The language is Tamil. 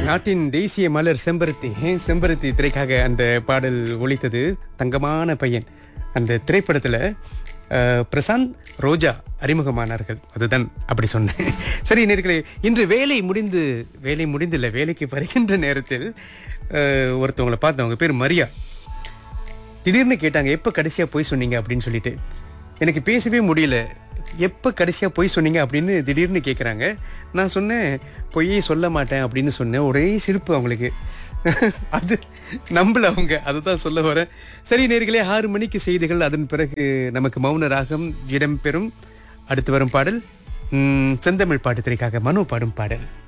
நாட்டின் தேசிய மலர் செம்பருத்தி செம்பருத்தி திரைக்காக அந்த பாடல் ஒலித்தது தங்கமான பையன் அந்த திரைப்படத்துல அஹ், பிரசாந்த் ரோஜா அறிமுகமானார்கள் அதுதான் அப்படி சொன்னேன் சரி நேர்களே இன்று வேலை முடிந்து வேலை முடிந்தில்ல வேலைக்கு வருகின்ற நேரத்தில் அஹ், ஒருத்தவங்களை பார்த்தேன் அவங்க பேர் மரியா திடீர்னு கேட்டாங்க எப்போ கடைசியா போய் சொன்னீங்க அப்படின்னு சொல்லிட்டு எனக்கு பேசவே முடியல எப்போ கடைசியா போய் சொன்னீங்க அப்படின்னு திடீர்னு கேட்குறாங்க நான் சொன்னேன் பொய்யே சொல்ல மாட்டேன் அப்படின்னு சொன்னேன் ஒரே சிரிப்பு அவங்களுக்கு அது நம்பல அவங்க அதுதான் சொல்ல வரேன் சரி நேர்களே ஆறு மணிக்கு செய்திகள் அதன் பிறகு நமக்கு மௌன ராகம் இடம்பெறும் அடுத்து வரும் பாடல் ம், செந்தமிழ் பாட்டு திரைக்காக மனு பாடும் பாடல்